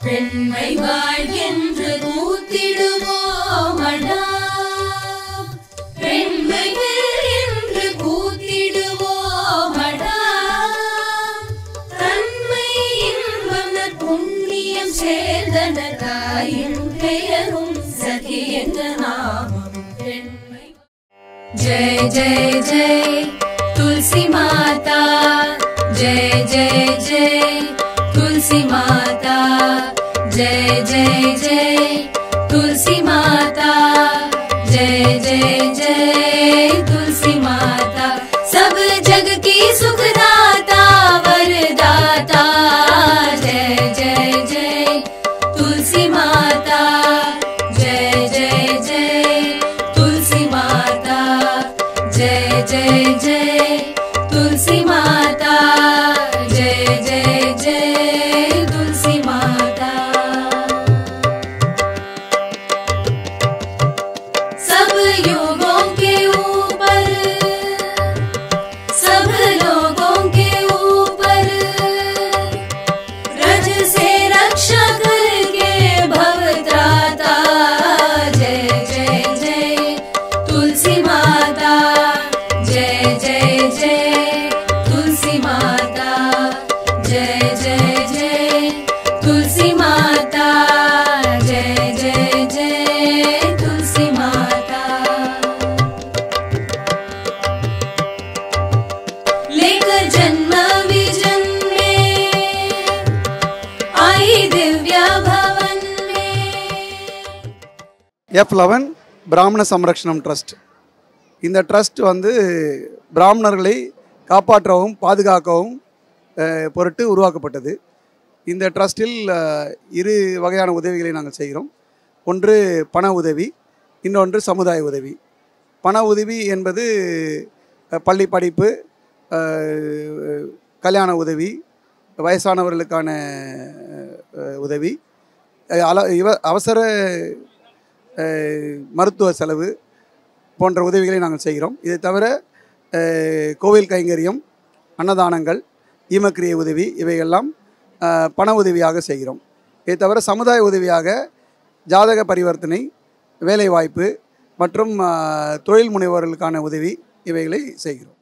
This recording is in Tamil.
பெண்மை வாழ்கின்ற கூத்திடுவோமடா பெண்மைகள் என்று கூத்திடுவோமடா தன்மை இன்பம் புண்ணியம் சேர்ந்தன தாயின் பெயரும் சகி என்ற நாமம் பெண்மை जय जय जय तुलसी माता जय जय जय तुलसी माता जय जय जय तुलसी माता जय जय जय तुलसी माता सब जग की सुखदाता वरदाता जय जय जय तुलसी माता जय जय जय तुलसी माता जय जय जय तुलसी माता जय जय जय तुलसी माता सब युगों के ऊपर सब लोगों के ऊपर रज से रक्षा करके भवत्राता जय जय जय तुलसी माता जय जय जय तुलसी माता जय जय जय तुलसी माता जय जय जय तुलसी माता लेकर जन्म विजन में आई दिव्या भवन में எஃப் லெவன் பிராமண சம்ரக்ஷணம் ட்ரஸ்ட் இந்த ட்ரஸ்ட் வந்து பிராமணர்களை காப்பாற்றவும் பாதுகாக்கவும் அஹ், பொருட்டு உருவாக்கப்பட்டது இந்த ட்ரஸ்டில் அஹ், இரு வகையான உதவிகளை நாங்கள் செய்கிறோம் ஒன்று பண உதவி இன்னொன்று சமுதாய உதவி பண உதவி என்பது அஹ், பள்ளி படிப்பு அஹ், கல்யாண உதவி வயசானவர்களுக்கான அஹ், உதவி அஹ், அல இவ அவசர அஹ், மருத்துவ செலவு போன்ற உதவிகளை நாங்கள் செய்கிறோம் இதை தவிர அஹ், கோவில் கைங்கரியம் அன்னதானங்கள் ஈமக்கிரிய உதவி இவையெல்லாம் அஹ், பண உதவியாக செய்கிறோம் இதை தவிர சமுதாய உதவியாக ஜாதக பரிவர்த்தனை வேலைவாய்ப்பு மற்றும் அஹ், தொழில் முனைவோர்களுக்கான உதவி இவைகளை செய்கிறோம்